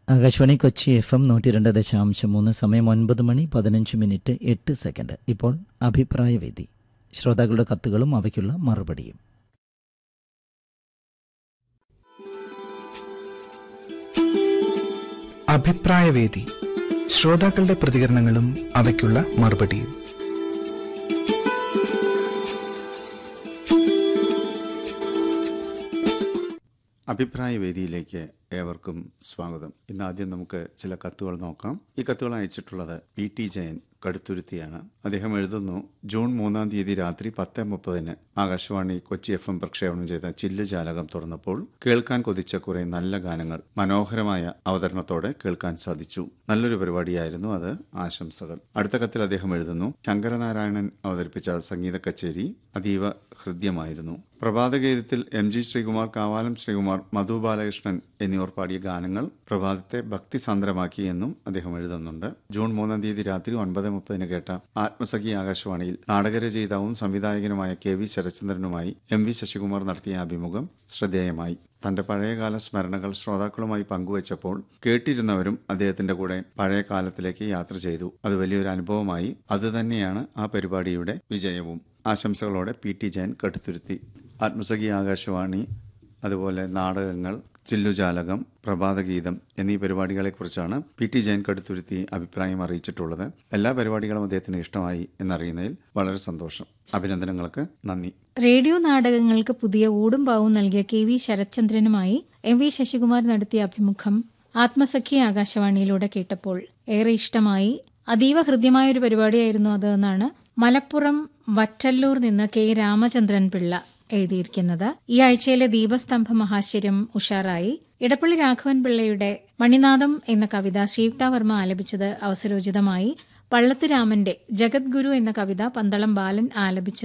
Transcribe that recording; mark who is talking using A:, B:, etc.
A: Akashvani Kochi F M നൂറ്റി രണ്ട് ദശാംശം മൂന്ന് സമയം ഒൻപത് മണി പതിനഞ്ച് മിനിറ്റ് എട്ട് സെക്കൻഡ് ഇപ്പോൾ അഭിപ്രായവേദി ശ്രോതാക്കളുടെ കത്തുകളും അവയ്ക്കുള്ള മറുപടിയും
B: അഭിപ്രായവേദി ശ്രോതാക്കളുടെ പ്രതികരണങ്ങളും അവയ്ക്കുള്ള മറുപടിയും
C: അഭിപ്രായ വേദിയിലേക്ക് ഏവർക്കും സ്വാഗതം ഇന്ന് ആദ്യം നമുക്ക് ചില കത്തുകൾ നോക്കാം ഈ കത്തുകൾ അയച്ചിട്ടുള്ളത് പി ടി ജയൻ കടുത്തുരുത്തിയാണ് അദ്ദേഹം എഴുതുന്നു ജൂൺ മൂന്നാം തീയതി രാത്രി പത്ത് മുപ്പതിന് ആകാശവാണി കൊച്ചി എഫ് എം പ്രക്ഷേപണം ചെയ്ത ചില്ല് ജാലകം തുറന്നപ്പോൾ കേൾക്കാൻ കൊതിച്ച കുറെ നല്ല ഗാനങ്ങൾ മനോഹരമായ അവതരണത്തോടെ കേൾക്കാൻ സാധിച്ചു നല്ലൊരു പരിപാടിയായിരുന്നു അത് ആശംസകൾ അടുത്ത കത്തിൽ അദ്ദേഹം എഴുതുന്നു ശങ്കരനാരായണൻ അവതരിപ്പിച്ച സംഗീത കച്ചേരി അതീവ ഹൃദ്യമായിരുന്നു പ്രഭാതഗീതത്തിൽ എം ജി ശ്രീകുമാർ കാവാലം ശ്രീകുമാർ മധു ബാലകൃഷ്ണൻ എന്നിവർ പാടിയ ഗാനങ്ങൾ പ്രഭാതത്തെ ഭക്തിസാന്ദ്രമാക്കി എന്നും അദ്ദേഹം എഴുതുന്നുണ്ട് ജൂൺ മൂന്നാം തീയതി രാത്രി ഒൻപത് മുപ്പതിന് കേട്ട ആത്മസഖി ആകാശവാണിയിൽ നാടകരചയിതാവും സംവിധായകനുമായ കെ വി ശരചന്ദ്രനുമായി എം വി ശശികുമാർ നടത്തിയ അഭിമുഖം ശ്രദ്ധേയമായി തന്റെ പഴയകാല സ്മരണകൾ ശ്രോതാക്കളുമായി പങ്കുവച്ചപ്പോൾ കേട്ടിരുന്നവരും അദ്ദേഹത്തിന്റെ കൂടെ പഴയ കാലത്തിലേക്ക് യാത്ര ചെയ്തു അത് വലിയൊരു അനുഭവമായി അതുതന്നെയാണ് ആ പരിപാടിയുടെ വിജയവും ആശംസകളോടെ പി ടി ജയൻ കടുത്തുരുത്തി ആത്മസഖി ആകാശവാണി അതുപോലെ നാടകങ്ങൾ ചില്ലുജാലകം പ്രഭാതഗീതം എന്നീ പരിപാടികളെക്കുറിച്ചാണ് പി ടി ജയൻ കടുത്തുരുത്തി അഭിപ്രായം അറിയിച്ചിട്ടുള്ളത് എല്ലാ പരിപാടികളും അദ്ദേഹത്തിന് ഇഷ്ടമായി എന്നറിയുന്നതിൽ വളരെ സന്തോഷം അഭിനന്ദനങ്ങൾക്ക് നന്ദി
D: റേഡിയോ നാടകങ്ങൾക്ക് പുതിയ ഊടും പാവും നൽകിയ കെ വി ശരത്ചന്ദ്രനുമായി എം വി ശശികുമാർ നടത്തിയ അഭിമുഖം ആത്മസഖി ആകാശവാണിയിലൂടെ കേട്ടപ്പോൾ ഏറെ ഇഷ്ടമായി അതീവ ഹൃദ്യമായ ഒരു പരിപാടിയായിരുന്നു അത് എന്നാണ് മലപ്പുറം വറ്റല്ലൂർ നിന്ന് കെ രാമചന്ദ്രൻ പിള്ള എഴുതിയിരിക്കുന്നത് ഈ ആഴ്ചയിലെ ദീപസ്തംഭ മഹാശ്ചര്യം ഉഷാറായി ഇടപ്പള്ളി രാഘവൻ പിള്ളയുടെ മണിനാഥം എന്ന കവിത ശ്രീയുക്താവർമ്മ ആലപിച്ചത് അവസരോചിതമായി പള്ളത്ത് രാമന്റെ ജഗദ്ഗുരു എന്ന കവിത പന്തളം ബാലൻ ആലപിച്ചത്